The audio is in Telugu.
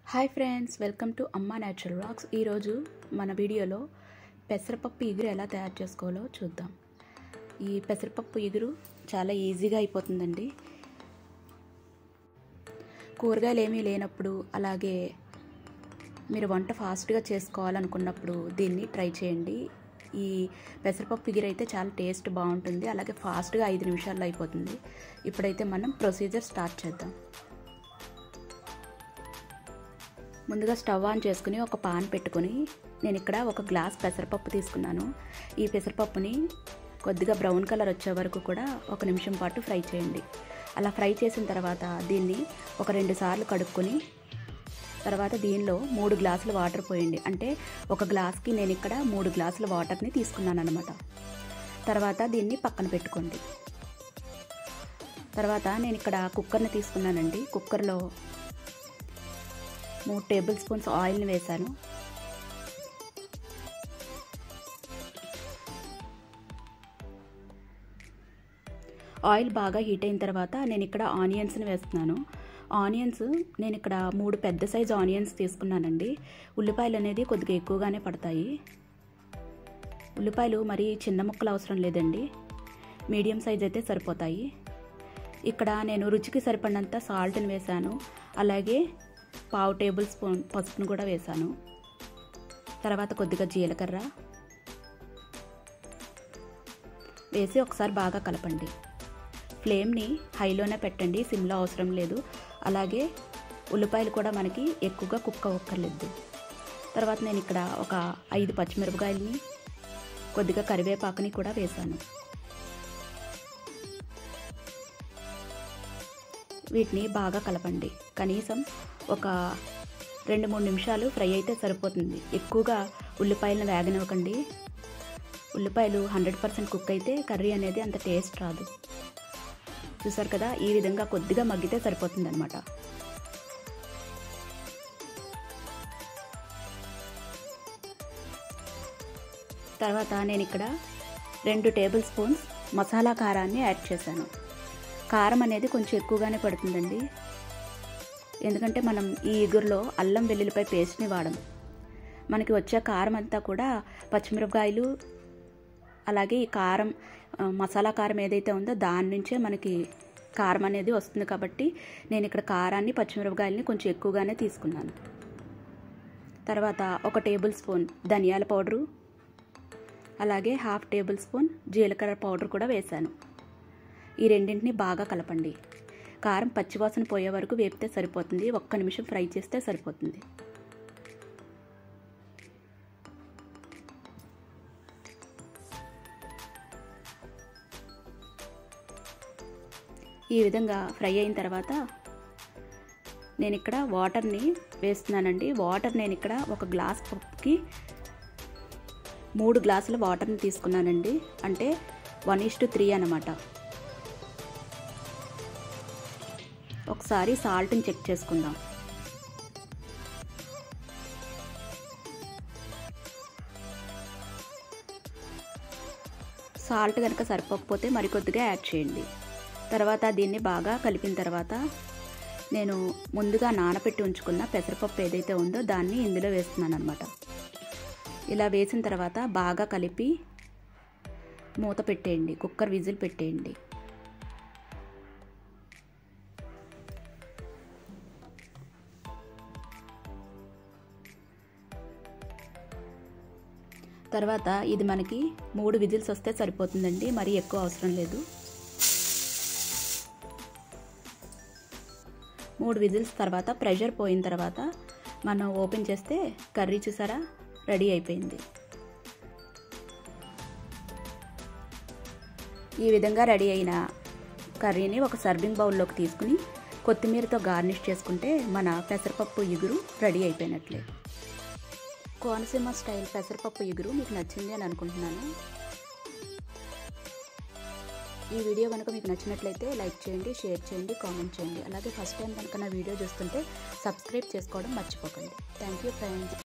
hi friends welcome to Amma natural rocks ఈరోజు మన వీడియోలో పెసరపప్పు ఇగురు ఎలా తయారు చేసుకోవాలో చూద్దాం ఈ పెసరపప్పు ఇగురు చాలా ఈజీగా అయిపోతుందండి కూరగాయలు ఏమీ లేనప్పుడు అలాగే మీరు వంట ఫాస్ట్గా చేసుకోవాలనుకున్నప్పుడు దీన్ని ట్రై చేయండి ఈ పెసరపప్పు ఇగురు అయితే చాలా టేస్ట్ బాగుంటుంది అలాగే ఫాస్ట్గా ఐదు నిమిషాల్లో అయిపోతుంది ఇప్పుడైతే మనం ప్రొసీజర్ స్టార్ట్ చేద్దాం ముందుగా స్టవ్ ఆన్ చేసుకుని ఒక పాన్ పెట్టుకొని నేను ఇక్కడ ఒక గ్లాస్ పెసరపప్పు తీసుకున్నాను ఈ పెసరపప్పుని కొద్దిగా బ్రౌన్ కలర్ వచ్చే వరకు కూడా ఒక నిమిషం పాటు ఫ్రై చేయండి అలా ఫ్రై చేసిన తర్వాత దీన్ని ఒక రెండు సార్లు కడుక్కొని తర్వాత దీనిలో మూడు గ్లాసులు వాటర్ పోయండి అంటే ఒక గ్లాస్కి నేను ఇక్కడ మూడు గ్లాసుల వాటర్ని తీసుకున్నాను అనమాట తర్వాత దీన్ని పక్కన పెట్టుకోండి తర్వాత నేను ఇక్కడ కుక్కర్ని తీసుకున్నానండి కుక్కర్లో మూడు టేబుల్ స్పూన్స్ ఆయిల్ని వేశాను ఆయిల్ బాగా హీట్ అయిన తర్వాత నేను ఇక్కడ ఆనియన్స్ని వేస్తున్నాను ఆనియన్స్ నేను ఇక్కడ మూడు పెద్ద సైజు ఆనియన్స్ తీసుకున్నానండి ఉల్లిపాయలు అనేది కొద్దిగా ఎక్కువగానే పడతాయి ఉల్లిపాయలు మరి చిన్న ముక్కలు అవసరం లేదండి మీడియం సైజ్ అయితే సరిపోతాయి ఇక్కడ నేను రుచికి సరిపడినంత సాల్ట్ని వేశాను అలాగే పావు టేబుల్ స్పూన్ పసుపును కూడా వేశాను తర్వాత కొద్దిగా జీలకర్ర వేసి ఒకసారి బాగా కలపండి ఫ్లేమ్ని హైలోనే పెట్టండి సిమ్లో అవసరం లేదు అలాగే ఉల్లిపాయలు కూడా మనకి ఎక్కువగా కుక్క ఒక్కర్లేదు తర్వాత నేను ఇక్కడ ఒక ఐదు పచ్చిమిరపకాయలని కొద్దిగా కరివేపాకుని కూడా వేశాను వీటిని బాగా కలపండి కనీసం ఒక రెండు మూడు నిమిషాలు ఫ్రై అయితే సరిపోతుంది ఎక్కువగా ఉల్లిపాయలను వేగనివ్వకండి ఉల్లిపాయలు హండ్రెడ్ పర్సెంట్ కుక్ అయితే కర్రీ అనేది అంత టేస్ట్ రాదు చూసారు కదా ఈ విధంగా కొద్దిగా మగ్గితే సరిపోతుంది అనమాట తర్వాత నేను ఇక్కడ రెండు టేబుల్ స్పూన్స్ మసాలా కారాన్ని యాడ్ చేశాను కారం అనేది కొంచెం ఎక్కువగానే పడుతుందండి ఎందుకంటే మనం ఈ ఇగురులో అల్లం వెల్లుల్లిపై పేస్ట్ని వాడం మనకి వచ్చే కారం అంతా కూడా పచ్చిమిరపకాయలు అలాగే ఈ కారం మసాలా కారం ఏదైతే ఉందో దాని నుంచే మనకి కారం అనేది వస్తుంది కాబట్టి నేను ఇక్కడ కారాన్ని పచ్చిమిరపకాయలని కొంచెం ఎక్కువగానే తీసుకున్నాను తర్వాత ఒక టేబుల్ స్పూన్ ధనియాల పౌడరు అలాగే హాఫ్ టేబుల్ స్పూన్ జీలకర్ర పౌడర్ కూడా వేశాను ఈ రెండింటిని బాగా కలపండి కారం పచ్చివాసన పోయే వరకు వేపితే సరిపోతుంది ఒక్క నిమిషం ఫ్రై చేస్తే సరిపోతుంది ఈ విధంగా ఫ్రై అయిన తర్వాత నేను ఇక్కడ వాటర్ని వేస్తున్నానండి వాటర్ నేను ఇక్కడ ఒక గ్లాస్ పప్పుకి మూడు గ్లాసుల వాటర్ని తీసుకున్నానండి అంటే వన్ ఈస్ టు త్రీ అనమాట ఒకసారి సాల్ట్ని చెక్ చేసుకుందాం సాల్ట్ కనుక సరిపోకపోతే మరికొద్దిగా యాడ్ చేయండి తర్వాత దీన్ని బాగా కలిపిన తర్వాత నేను ముందుగా నానబెట్టి ఉంచుకున్న పెసరపప్పు ఏదైతే ఉందో దాన్ని ఇందులో వేస్తున్నాను అనమాట ఇలా వేసిన తర్వాత బాగా కలిపి మూత పెట్టేయండి కుక్కర్ విజిల్ పెట్టేయండి తర్వాత ఇది మనకి మూడు విజిల్స్ వస్తే సరిపోతుందండి మరీ ఎక్కువ అవసరం లేదు మూడు విజిల్స్ తర్వాత ప్రెషర్ పోయిన తర్వాత మనం ఓపెన్ చేస్తే కర్రీ చూసారా రెడీ అయిపోయింది ఈ విధంగా రెడీ అయిన కర్రీని ఒక సర్వింగ్ బౌల్లోకి తీసుకుని కొత్తిమీరతో గార్నిష్ చేసుకుంటే మన పెసరపప్పు ఇగురు రెడీ అయిపోయినట్లే కోనసీమ స్టైల్ పెసరపప్పు ఇగురు మీకు నచ్చింది అని అనుకుంటున్నాను ఈ వీడియో కనుక మీకు నచ్చినట్లయితే లైక్ చేయండి షేర్ చేయండి కామెంట్ చేయండి అలాగే ఫస్ట్ టైం కనుక నా వీడియో చూస్తుంటే సబ్స్క్రైబ్ చేసుకోవడం మర్చిపోకండి థ్యాంక్ యూ ఫ్రెండ్స్